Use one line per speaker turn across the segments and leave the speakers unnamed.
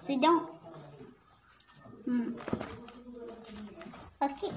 Sit down okay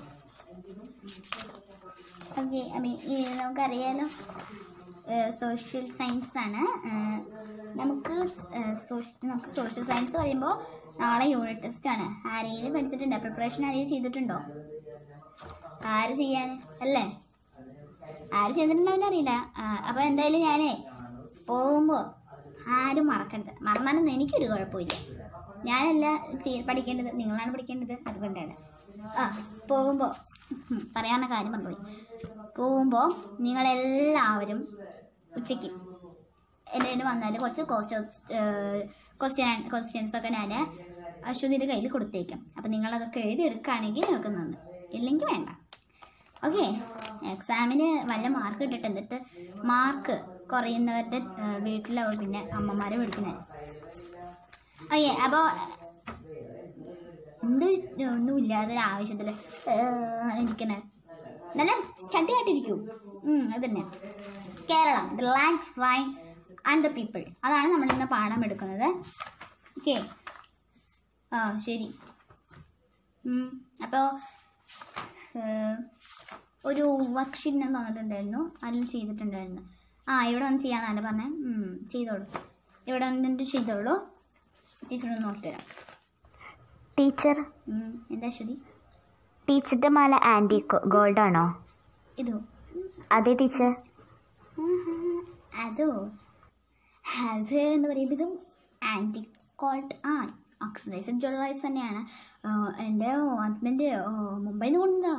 okay നമുക്കറിയാലോ social science ആണ് ഏഹ്, നമുക്ക് സ്- ഏഹ്, സോഷ്യ- നമുക്ക് സോഷ്യൽ സയൻസ് പറയുമ്പോൾ നാളെ യൂണിറ്റ് ടെസ്റ്റ് ആണ് ആരെങ്കിലും പഠിച്ചിട്ടുണ്ടോ പ്രിപ്പറേഷൻ ആരെങ്കിലും ചെയ്തിട്ടുണ്ടോ ആര് ചെയ്യാൻ അല്ലേ ആര് ചെയ്തിട്ടുണ്ടാവില്ല അറിയില്ല ആ, അപ്പൊ എന്തായാലും ഞാനേ പോകുമ്പോൾ ആരും മറക്കരുത് മറന്നാലൊന്നും എനിക്കൊരു കുഴപ്പമില്ല ഞാനല്ല ചെയ്യ- പഠിക്കേണ്ടത് നിങ്ങളാണ് പഠിക്കേണ്ടത് അതുകൊണ്ടാണ് ആ പോകുമ്പോൾ പറയാവുന്ന കാര്യം പറഞ്ഞുപോയി പോകുമ്പോൾ നിങ്ങളെല്ലാവരും ഉച്ചയ്ക്ക് എൻ്റെ കയ്യിൽ വന്നാൽ കുറച്ച് ക്വസ്റ്റ്യൻ ക്വസ്റ്റ്യൻസ് ഒക്കെ ഞാൻ അശ്വതിയുടെ കയ്യിൽ കൊടുത്തേക്കാം അപ്പം നിങ്ങളതൊക്കെ എഴുതി എടുക്കുകയാണെങ്കിൽ നിങ്ങൾക്ക് നന്ന് ഇല്ലെങ്കിൽ വേണ്ട ഓക്കെ എക്സാമിന് വല്ല മാർക്ക് കിട്ടട്ടെ എന്നിട്ട് മാർക്ക് കുറയുന്നവരുടെ വീട്ടിലാവും പിന്നെ അമ്മമാരെ വിളിക്കുന്നത് ഓക്കെ അപ്പോൾ എന്ത് ഒന്നുമില്ലാതെ ആവശ്യത്തിൽ ഇരിക്കണേ നല്ല ചട്ടിയായിട്ടിരിക്കൂ അതന്നെ Keralam the land rain and the people അതാണ് നമ്മൾ ഇന്ന് പാഠം എടുക്കുന്നത് ഓക്കെ ആ ശരി അപ്പോൾ ഒരു വർക്ക്ഷീറ്റ് ഞാൻ തന്നിട്ടുണ്ടായിരുന്നു അതിൽ ചെയ്തിട്ടുണ്ടായിരുന്നു ആ ഇവിടെ വന്ന് ചെയ്യാന്നാണ് പറഞ്ഞത് ഉം, ചെയ്തോളൂ ഇവിടെ വന്നിട്ട് ചെയ്തോളൂ ടീച്ചറൊന്ന് നോക്കി തരാം
ടീച്ചർ
ഉം, എന്താ ശ്രുതി
ടീച്ചറുടെ മാല ആൻറ്റി ഗോൾഡ് ആണോ
ഇതോ
അതെ ടീച്ചർ
അതോ അത് എന്ന് പറയുമ്പോൾ ഇതും ആൻറ്റി കോൾട്ട് ആ ഓക്സിഡൈസ്ഡ് ജ്വല്ലറൈസ് തന്നെയാണ് ആ, എൻ്റെ ഹസ്ബൻഡ് മുംബൈയിൽ നിന്ന് കൊണ്ടുവന്നതാ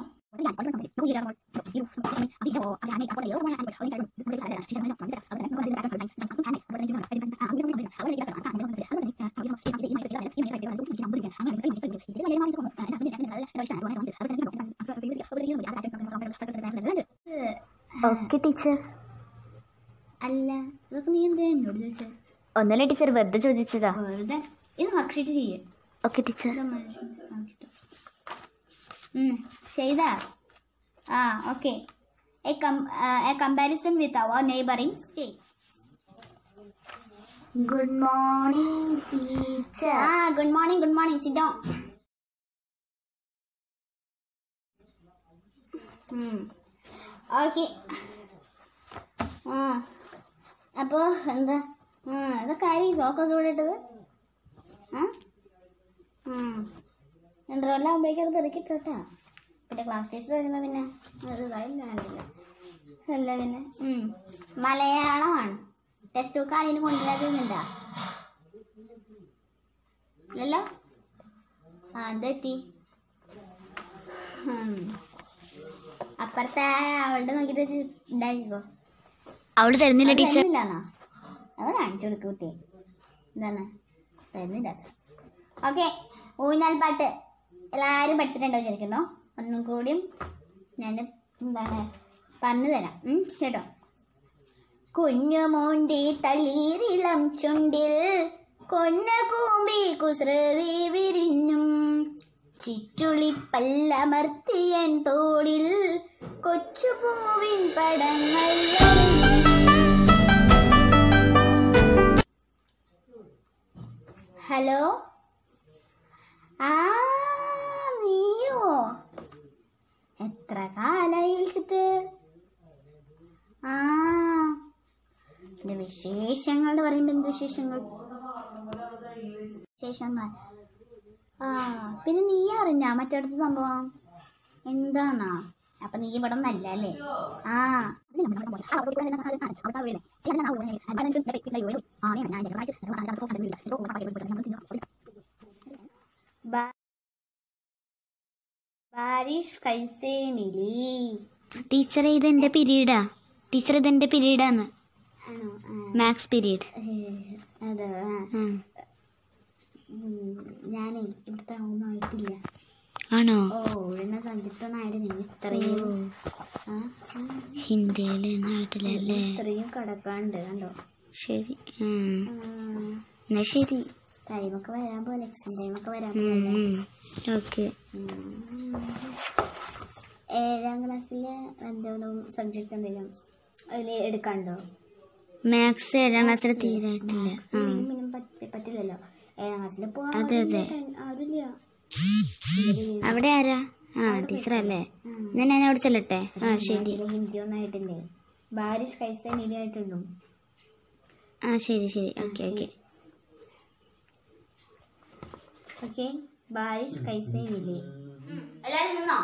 ഓക്കെ ടീച്ചർ
അല്ല ഇതൊക്കെ നീ എന്തിനാ എന്നോട് ചോദിച്ചത്
ഒന്നല്ല ടീച്ചർ വെറുതെ ചോദിച്ചതാ
വെറുതെ ഇത് ഭക്ഷിട്ട് ചെയ്യേ
ഓക്കെ ടീച്ചർ
ചെയ്താ ആ okay a comparison with our neighbouring state
good morning teacher
ആ good morning good morning sit down okay ആ അപ്പോൾ എന്താ ആ ഇതൊക്കെ ആര് ഈ സോക്കൊക്കെ ഇവിടെ ഇട്ടത് ആ ഇൻ്റർവെല്ലാം ആകുമ്പോഴേക്കും അത് പെറുക്കിട്ടോട്ടാ പിന്നെ ക്ലാസ് ടീച്ചർ വരുമ്പോൾ പിന്നെ അത് കാര്യം വേണ്ടില്ല അല്ല പിന്നെ ഉം. മലയാളമാണ് ടെക്സ്റ്റ് ബുക്ക് ആരെങ്കിലും കൊണ്ടുവരാതിരുന്നുണ്ടാ ഇല്ലല്ലോ ആ എന്താ പറ്റി ഉം. അപ്പുറത്തെ അവളുടെ നോക്കിയിട്ട് വെച്ച് ഉണ്ടായിരിക്കോ
അവള് തരുന്നില്ല ടീച്ചർ
തരുന്നില്ലാന്നോ അത് കാണിച്ചു കൊടുക്ക് കുട്ടി എന്താണ് തരുന്നില്ല ഓക്കെ ഊഞ്ഞാൽ പാട്ട് എല്ലാവരും പഠിച്ചിട്ടുണ്ടോ വിചാരിക്കുന്നു ഒന്നും കൂടിയും ഞാൻ എന്താണ് പറഞ്ഞു തരാം ഉം, കേട്ടോ കുഞ്ഞുമോണ്ടി തളീരിളം ചുണ്ടിൽ കൊന്ന കൂമ്പി കുസൃതി വിരിഞ്ഞും ചിറ്റുളിപ്പല്ലമർത്തിയൻ തോളിൽ കൊച്ചുപൂവിൻ പടങ്ങൾ ഹലോ ആ നീയോ എത്ര കാലായി വിളിച്ചിട്ട് ആ പിന്നെ വിശേഷങ്ങൾ എന്ന് പറയുമ്പോൾ എന്ത് വിശേഷങ്ങൾ വിശേഷങ്ങൾ ആ പിന്നെ നീ അറിഞ്ഞാ മറ്റടുത്ത സംഭവം എന്താന്നാ അപ്പൊ നീ ഇവിടെ നല്ല അല്ലേ ആ ബാ- ബാരിഷ് കൈസേ മിലി
ടീച്ചർ ഇത് എന്റെ പീരീഡാ ടീച്ചർ ഇത് എന്റെ പീരീഡാന്ന്
ആണോ ആ,
മാത്സ് പീരീഡ്
ഏ, അത് ആ, ഉം, ഞാനേ ഇവിടുത്തെ ഒന്നും ആയിട്ടില്ല
ആണോ
ഓ എന്നെ കണ്ടിട്ടൊന്നായിട്ട് നീ ഇത്രയും ആ, ആ,
ഹിന്ദിയിലെ നാട്ടിലല്ലേ
ഇത്രയും കിടക്കാണ്ട് കണ്ടോ
ശരി ഉം.
ആ,
എന്നാ ശരി
ടൈമൊക്കെ വരാൻ പോലെ എക്സാം ടൈമൊക്കെ വരാൻ പോലെ
ഓക്കെ
ഉം. ഏഴാം ക്ലാസ്സിലെ എന്തെങ്കിലും സബ്ജക്റ്റ് എന്തെങ്കിലും അതിൽ എടുക്കാണ്ടോ
മാത്സ് ഏഴാം ക്ലാസ്സിൽ തീരായിട്ടില്ല ആ
മിനിമം പറ്റില്ലല്ലോ ഏഴാം ക്ലാസ്സിൽ പോകാൻ
അതെ, അതെ.
ആരുമില്ല
അവിടെ ആരാ ആ ടീച്ചർ അല്ലേ എന്നാ ഞാൻ അവിടെ ചെല്ലട്ടെ ആ ശരി
ഹിന്ദി ഒന്നും ആയിട്ടില്ലേ ബാരിഷ് കൈസ ഹിന്ദി ആയിട്ടുള്ളൂ
ആ ശരി ശരി ഓക്കെ ഓക്കെ
ഓക്കെ ബാരിഷ് കൈസേ മിലേ എല്ലാരും നിന്നോ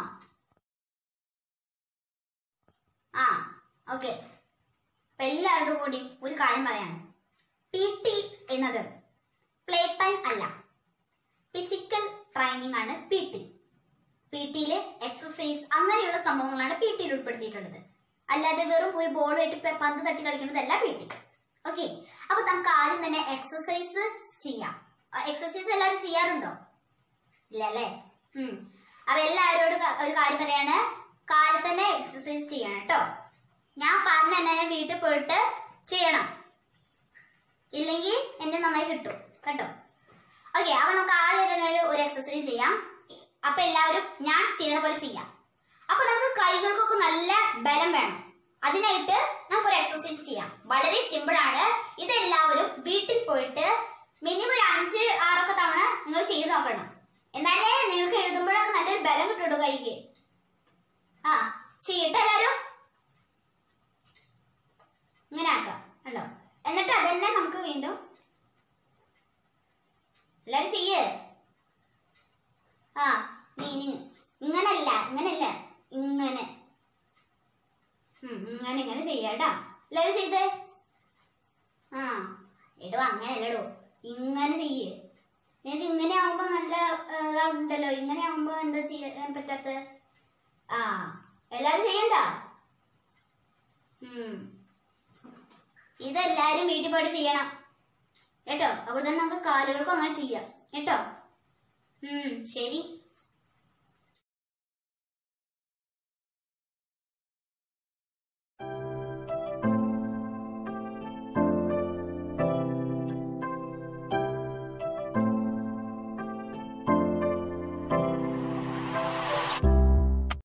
ആ ഓക്കെ അപ്പൊ എല്ലാവരുടെ കൂടി ഒരു കാര്യം പറയാണ് പി ടി എന്നത് പ്ലേ ടൈം അല്ല ഫിസിക്കൽ ട്രെയിനിങ് ആണ് പി ടി പി ടിയില് എക്സസൈസ് അങ്ങനെയുള്ള സംഭവങ്ങളാണ് പി ടിയിൽ ഉൾപ്പെടുത്തിയിട്ടുള്ളത് അല്ലാതെ വെറും ഒരു ബോളുമായിട്ട് ഇപ്പൊ പന്ത് തട്ടി കളിക്കുന്നതല്ല പി ടി ഓക്കെ അപ്പൊ നമുക്ക് ആദ്യം തന്നെ എക്സസൈസ് ചെയ്യാം എക്സസൈസ് എല്ലാവരും ചെയ്യാറുണ്ടോ ഇല്ല അല്ലേ ഉം അപ്പൊ എല്ലാവരോടും ക- ഒരു കാര്യം പറയാണ് കാലത്ത് തന്നെ എക്സസൈസ് ചെയ്യണം കേട്ടോ ഞാൻ പറഞ്ഞ തന്നെ വീട്ടിൽ പോയിട്ട് ചെയ്യണം ഇല്ലെങ്കിൽ എന്നെ നന്നായി കിട്ടും കേട്ടോ ഓക്കെ അപ്പൊ നമുക്ക് ആദ്യം തന്നെ ഒരു- ഒരു എക്സസൈസ് ചെയ്യാം അപ്പൊ എല്ലാവരും ഞാൻ ചെയ്യണ പോലെ ചെയ്യാം അപ്പൊ നമുക്ക് കൈകൾക്കൊക്കെ നല്ല ബലം വേണം അതിനായിട്ട് നമുക്ക് ഒരു എക്സസൈസ് ചെയ്യാം വളരെ സിമ്പിൾ ആണ് ഇതെല്ലാവരും വീട്ടിൽ പോയിട്ട് മിനിമം ഒരു അഞ്ച് ആറൊക്കെ തവണ നിങ്ങൾ ചെയ്ത് നോക്കണം എന്നാലേ നിങ്ങൾക്ക് എഴുതുമ്പോഴൊക്കെ നല്ലൊരു ബലം കിട്ടുള്ളൂ കൈക്ക് ആ ചെയ്യട്ടെ എല്ലാരും ഇങ്ങനെ ആക്കാം കണ്ടോ എന്നിട്ട് അതന്നെ നമുക്ക് വീണ്ടും എല്ലാരും ചെയ്യേ ആ നീ നീ ഇങ്ങനല്ല ഇങ്ങനല്ല ഇങ്ങനെ ഉം, ഇങ്ങനെ ഇങ്ങനെ ചെയ്യാട്ടാ എല്ലാരും ചെയ്തേ ആ എടോ അങ്ങനെയല്ലടോ ഇങ്ങനെ ചെയ്യേ നിനക്ക് ഇങ്ങനെ ആവുമ്പോ നല്ല ഏ, ഇതാവുണ്ടല്ലോ ഇങ്ങനെ ആവുമ്പോ എന്താ ചെയ്യാൻ പറ്റാത്ത ആ എല്ലാരും ചെയ്യണ്ട ഉം ഇതെല്ലാരും വീട്ടിൽ പോയിട്ട് ചെയ്യണം കേട്ടോ അപ്പോൾ തന്നെ നമുക്ക് കാലുകൾക്കും അങ്ങനെ ചെയ്യാം കേട്ടോ ഉം ശരി